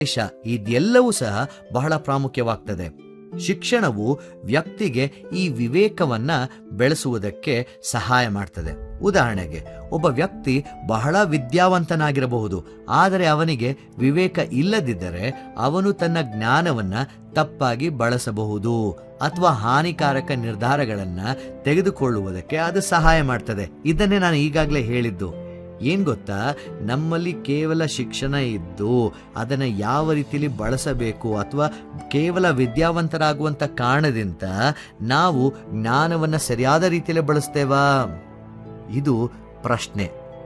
ದೇಶ ಇದೆಲ್ಲವೂ ಸಹ ಬಹಳ ಪ್ರಾಮುಖ್ಯವಾಗ್ತದೆ ಶಿಕ್ಷಣವು ವ್ಯಕ್ತಿಗೆ ಈ ವಿವೇಕವನ್ನ ಬೆಳೆಸುವುದಕ್ಕೆ ಸಹಾಯ ಮಾಡ್ತದೆ ಉದಾಹರಣೆಗೆ ಒಬ್ಬ ವ್ಯಕ್ತಿ ಬಹಳ ವಿದ್ಯಾವಂತನಾಗಿರಬಹುದು ಆದರೆ ಅವನಿಗೆ ವಿವೇಕ ಇಲ್ಲದಿದ್ದರೆ ಅವನು ತನ್ನ ಜ್ಞಾನವನ್ನ ತಪ್ಪಾಗಿ ಬಳಸಬಹುದು ಅಥವಾ ಹಾನಿಕಾರಕ ನಿರ್ಧಾರಗಳನ್ನ ತೆಗೆದುಕೊಳ್ಳುವುದಕ್ಕೆ ಅದು ಸಹಾಯ ಮಾಡ್ತದೆ ಇದನ್ನೇ ನಾನು ಈಗಾಗಲೇ ಹೇಳಿದ್ದು ಏನ್ ಗೊತ್ತಾ ನಮ್ಮಲ್ಲಿ ಕೇವಲ ಶಿಕ್ಷಣ ಇದ್ದು ಅದನ್ನು ಯಾವ ರೀತಿಯಲ್ಲಿ ಬಳಸಬೇಕು ಅಥವಾ ಕೇವಲ ವಿದ್ಯಾವಂತರಾಗುವಂತ ಕಾರಣದಿಂದ ನಾವು ಜ್ಞಾನವನ್ನ ಸರಿಯಾದ ರೀತಿಯಲ್ಲಿ ಬಳಸ್ತೇವಾ ಇದು ಪ್ರಶ್ನೆ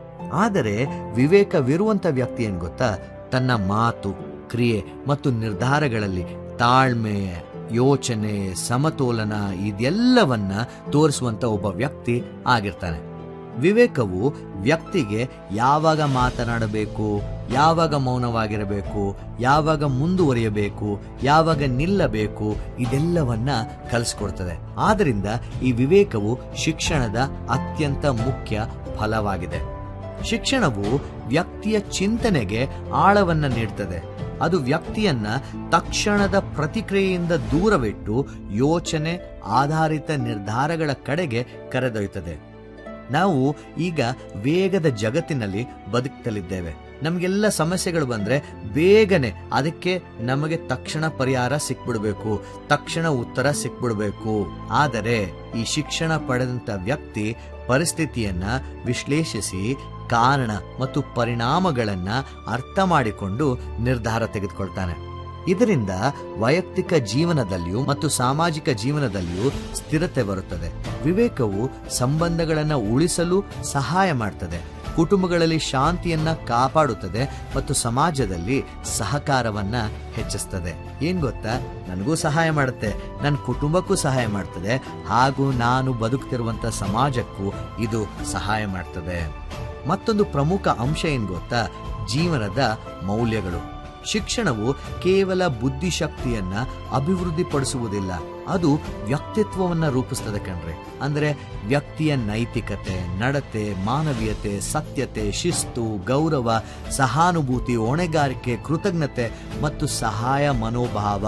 ಆದರೆ ವಿವೇಕವಿರುವಂತ ವ್ಯಕ್ತಿ ಏನ್ ಗೊತ್ತಾ ತನ್ನ ಮಾತು ಕ್ರಿಯೆ ಮತ್ತು ನಿರ್ಧಾರಗಳಲ್ಲಿ ತಾಳ್ಮೆ ಯೋಚನೆ ಸಮತೋಲನ ಇದೆಲ್ಲವನ್ನ ತೋರಿಸುವಂತ ಒಬ್ಬ ವ್ಯಕ್ತಿ ಆಗಿರ್ತಾನೆ ವಿವೇಕವು ವ್ಯಕ್ತಿಗೆ ಯಾವಾಗ ಮಾತನಾಡಬೇಕು ಯಾವಾಗ ಮೌನವಾಗಿರಬೇಕು ಯಾವಾಗ ಮುಂದುವರಿಯಬೇಕು ಯಾವಾಗ ನಿಲ್ಲಬೇಕು ಇದೆಲ್ಲವನ್ನ ಕಲಿಸ್ಕೊಡ್ತದೆ ಆದ್ದರಿಂದ ಈ ವಿವೇಕವು ಶಿಕ್ಷಣದ ಅತ್ಯಂತ ಮುಖ್ಯ ಫಲವಾಗಿದೆ ಶಿಕ್ಷಣವು ವ್ಯಕ್ತಿಯ ಚಿಂತನೆಗೆ ಆಳವನ್ನ ನೀಡ್ತದೆ ಅದು ವ್ಯಕ್ತಿಯನ್ನ ತಕ್ಷಣದ ಪ್ರತಿಕ್ರಿಯೆಯಿಂದ ದೂರವಿಟ್ಟು ಯೋಚನೆ ಆಧಾರಿತ ನಿರ್ಧಾರಗಳ ಕಡೆಗೆ ಕರೆದೊಯ್ತದೆ ನಾವು ಈಗ ವೇಗದ ಜಗತ್ತಿನಲ್ಲಿ ಬದುಕ್ತಲಿದ್ದೇವೆ ನಮಗೆಲ್ಲ ಸಮಸ್ಯೆಗಳು ಬಂದ್ರೆ ಬೇಗನೆ ಅದಕ್ಕೆ ನಮಗೆ ತಕ್ಷಣ ಪರಿಹಾರ ಸಿಕ್ಬಿಡ್ಬೇಕು ತಕ್ಷಣ ಉತ್ತರ ಸಿಕ್ಬಿಡ್ಬೇಕು ಆದರೆ ಈ ಶಿಕ್ಷಣ ಪಡೆದಂತ ವ್ಯಕ್ತಿ ಪರಿಸ್ಥಿತಿಯನ್ನ ವಿಶ್ಲೇಷಿಸಿ ಕಾರಣ ಮತ್ತು ಪರಿಣಾಮಗಳನ್ನ ಅರ್ಥ ಮಾಡಿಕೊಂಡು ನಿರ್ಧಾರ ತೆಗೆದುಕೊಳ್ತಾನೆ ಇದರಿಂದ ವೈಯಕ್ತಿಕ ಜೀವನದಲ್ಲಿಯೂ ಮತ್ತು ಸಾಮಾಜಿಕ ಜೀವನದಲ್ಲಿಯೂ ಸ್ಥಿರತೆ ಬರುತ್ತದೆ ವಿವೇಕವು ಸಂಬಂಧಗಳನ್ನು ಉಳಿಸಲು ಸಹಾಯ ಮಾಡ್ತದೆ ಕುಟುಂಬಗಳಲ್ಲಿ ಶಾಂತಿಯನ್ನ ಕಾಪಾಡುತ್ತದೆ ಮತ್ತು ಸಮಾಜದಲ್ಲಿ ಸಹಕಾರವನ್ನ ಹೆಚ್ಚಿಸ್ತದೆ ಏನ್ ಗೊತ್ತಾ ನನಗೂ ಸಹಾಯ ಮಾಡುತ್ತೆ ನನ್ನ ಕುಟುಂಬಕ್ಕೂ ಸಹಾಯ ಮಾಡ್ತದೆ ಹಾಗೂ ನಾನು ಬದುಕ್ತಿರುವಂತ ಸಮಾಜಕ್ಕೂ ಇದು ಸಹಾಯ ಮಾಡ್ತದೆ ಮತ್ತೊಂದು ಪ್ರಮುಖ ಅಂಶ ಏನ್ ಗೊತ್ತಾ ಜೀವನದ ಮೌಲ್ಯಗಳು ಶಿಕ್ಷಣವು ಕೇವಲ ಬುದ್ಧಿಶಕ್ತಿಯನ್ನ ಅಭಿವೃದ್ಧಿಪಡಿಸುವುದಿಲ್ಲ ಅದು ವ್ಯಕ್ತಿತ್ವವನ್ನ ರೂಪಿಸ್ತದೆ ಕಣ್ರಿ ಅಂದ್ರೆ ವ್ಯಕ್ತಿಯ ನೈತಿಕತೆ ನಡತೆ ಮಾನವೀಯತೆ ಸತ್ಯತೆ ಶಿಸ್ತು ಗೌರವ ಸಹಾನುಭೂತಿ ಹೊಣೆಗಾರಿಕೆ ಕೃತಜ್ಞತೆ ಮತ್ತು ಸಹಾಯ ಮನೋಭಾವ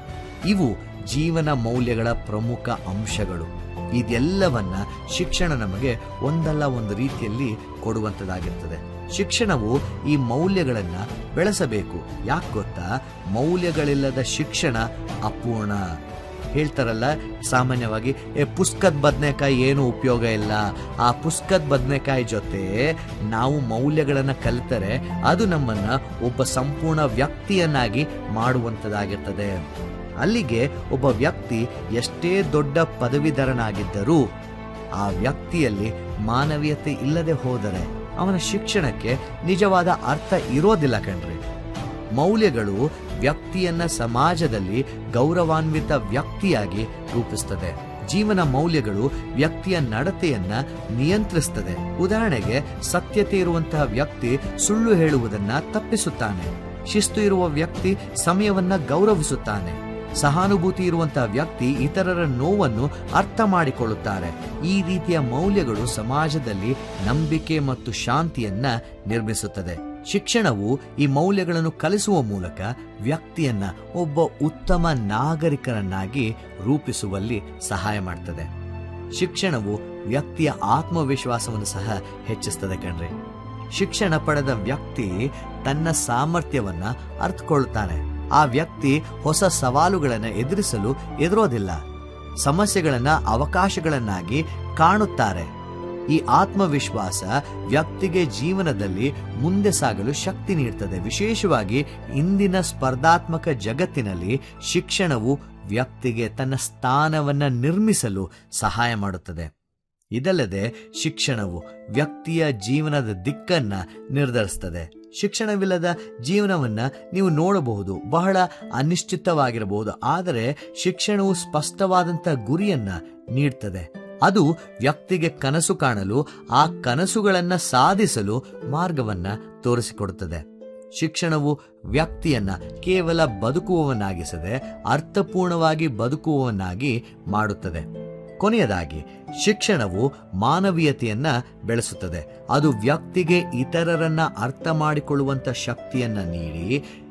ಇವು ಜೀವನ ಮೌಲ್ಯಗಳ ಪ್ರಮುಖ ಅಂಶಗಳು ಇದೆಲ್ಲವನ್ನ ಶಿಕ್ಷಣ ನಮಗೆ ಒಂದಲ್ಲ ಒಂದು ರೀತಿಯಲ್ಲಿ ಕೊಡುವಂತದಾಗಿರ್ತದೆ ಶಿಕ್ಷಣವು ಈ ಮೌಲ್ಯಗಳನ್ನ ಬೆಳೆಸಬೇಕು ಯಾಕೆ ಗೊತ್ತಾ ಮೌಲ್ಯಗಳಿಲ್ಲದ ಶಿಕ್ಷಣ ಅಪೂರ್ಣ ಹೇಳ್ತಾರಲ್ಲ ಸಾಮಾನ್ಯವಾಗಿ ಏ ಪುಸ್ತಕದ ಬದನೆಕಾಯಿ ಏನು ಉಪಯೋಗ ಇಲ್ಲ ಆ ಪುಸ್ತಕದ ಬದನೆಕಾಯಿ ಜೊತೆ ನಾವು ಮೌಲ್ಯಗಳನ್ನು ಕಲಿತರೆ ಅದು ನಮ್ಮನ್ನ ಒಬ್ಬ ಸಂಪೂರ್ಣ ವ್ಯಕ್ತಿಯನ್ನಾಗಿ ಮಾಡುವಂಥದ್ದಾಗಿರ್ತದೆ ಅಲ್ಲಿಗೆ ಒಬ್ಬ ವ್ಯಕ್ತಿ ಎಷ್ಟೇ ದೊಡ್ಡ ಪದವೀಧರನಾಗಿದ್ದರೂ ಆ ವ್ಯಕ್ತಿಯಲ್ಲಿ ಮಾನವೀಯತೆ ಇಲ್ಲದೆ ಹೋದರೆ ಅವನ ಶಿಕ್ಷಣಕ್ಕೆ ನಿಜವಾದ ಅರ್ಥ ಇರೋದಿಲ್ಲ ಕಣ್ರಿ ಮೌಲ್ಯಗಳು ವ್ಯಕ್ತಿಯನ್ನ ಸಮಾಜದಲ್ಲಿ ಗೌರವಾನ್ವಿತ ವ್ಯಕ್ತಿಯಾಗಿ ರೂಪಿಸ್ತದೆ ಜೀವನ ಮೌಲ್ಯಗಳು ವ್ಯಕ್ತಿಯ ನಡತೆಯನ್ನ ನಿಯಂತ್ರಿಸ್ತದೆ ಉದಾಹರಣೆಗೆ ಸತ್ಯತೆ ಇರುವಂತಹ ವ್ಯಕ್ತಿ ಸುಳ್ಳು ಹೇಳುವುದನ್ನ ತಪ್ಪಿಸುತ್ತಾನೆ ಶಿಸ್ತು ಇರುವ ವ್ಯಕ್ತಿ ಸಮಯವನ್ನ ಗೌರವಿಸುತ್ತಾನೆ ಸಹಾನುಭೂತಿ ಇರುವಂತಹ ವ್ಯಕ್ತಿ ಇತರರ ನೋವನ್ನು ಅರ್ಥ ಮಾಡಿಕೊಳ್ಳುತ್ತಾರೆ ಈ ರೀತಿಯ ಮೌಲ್ಯಗಳು ಸಮಾಜದಲ್ಲಿ ನಂಬಿಕೆ ಮತ್ತು ಶಾಂತಿಯನ್ನ ನಿರ್ಮಿಸುತ್ತದೆ ಶಿಕ್ಷಣವು ಈ ಮೌಲ್ಯಗಳನ್ನು ಕಲಿಸುವ ಮೂಲಕ ವ್ಯಕ್ತಿಯನ್ನ ಒಬ್ಬ ಉತ್ತಮ ನಾಗರಿಕರನ್ನಾಗಿ ರೂಪಿಸುವಲ್ಲಿ ಸಹಾಯ ಮಾಡ್ತದೆ ಶಿಕ್ಷಣವು ವ್ಯಕ್ತಿಯ ಆತ್ಮವಿಶ್ವಾಸವನ್ನು ಸಹ ಹೆಚ್ಚಿಸ್ತದೆ ಕಣ್ರಿ ಶಿಕ್ಷಣ ಪಡೆದ ವ್ಯಕ್ತಿ ತನ್ನ ಸಾಮರ್ಥ್ಯವನ್ನ ಅರ್ಥಕೊಳ್ಳುತ್ತಾನೆ ಆ ವ್ಯಕ್ತಿ ಹೊಸ ಸವಾಲುಗಳನ್ನು ಎದುರಿಸಲು ಎದುರೋದಿಲ್ಲ ಸಮಸ್ಯೆಗಳನ್ನ ಅವಕಾಶಗಳನ್ನಾಗಿ ಕಾಣುತ್ತಾರೆ ಈ ಆತ್ಮವಿಶ್ವಾಸ ವ್ಯಕ್ತಿಗೆ ಜೀವನದಲ್ಲಿ ಮುಂದೆ ಸಾಗಲು ಶಕ್ತಿ ನೀಡುತ್ತದೆ ವಿಶೇಷವಾಗಿ ಇಂದಿನ ಸ್ಪರ್ಧಾತ್ಮಕ ಜಗತ್ತಿನಲ್ಲಿ ಶಿಕ್ಷಣವು ವ್ಯಕ್ತಿಗೆ ತನ್ನ ಸ್ಥಾನವನ್ನ ನಿರ್ಮಿಸಲು ಸಹಾಯ ಮಾಡುತ್ತದೆ ಇದಲ್ಲದೆ ಶಿಕ್ಷಣವು ವ್ಯಕ್ತಿಯ ಜೀವನದ ದಿಕ್ಕನ್ನ ನಿರ್ಧರಿಸ್ತದೆ ಶಿಕ್ಷಣವಿಲ್ಲದ ಜೀವನವನ್ನ ನೀವು ನೋಡಬಹುದು ಬಹಳ ಅನಿಶ್ಚಿತವಾಗಿರಬಹುದು ಆದರೆ ಶಿಕ್ಷಣವು ಸ್ಪಷ್ಟವಾದಂಥ ಗುರಿಯನ್ನ ನೀಡ್ತದೆ ಅದು ವ್ಯಕ್ತಿಗೆ ಕನಸು ಕಾಣಲು ಆ ಕನಸುಗಳನ್ನ ಸಾಧಿಸಲು ಮಾರ್ಗವನ್ನ ತೋರಿಸಿಕೊಡುತ್ತದೆ ಶಿಕ್ಷಣವು ವ್ಯಕ್ತಿಯನ್ನ ಕೇವಲ ಬದುಕುವವನಾಗಿಸದೆ ಅರ್ಥಪೂರ್ಣವಾಗಿ ಬದುಕುವವನಾಗಿ ಮಾಡುತ್ತದೆ ಕೊನೆಯದಾಗಿ ಶಿಕ್ಷಣವು ಮಾನವೀಯತೆಯನ್ನ ಬೆಳೆಸುತ್ತದೆ ಅದು ವ್ಯಕ್ತಿಗೆ ಇತರರನ್ನ ಅರ್ಥ ಮಾಡಿಕೊಳ್ಳುವಂತ ಶಕ್ತಿಯನ್ನ ನೀಡಿ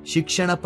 ಶಿಕ್ಷಣ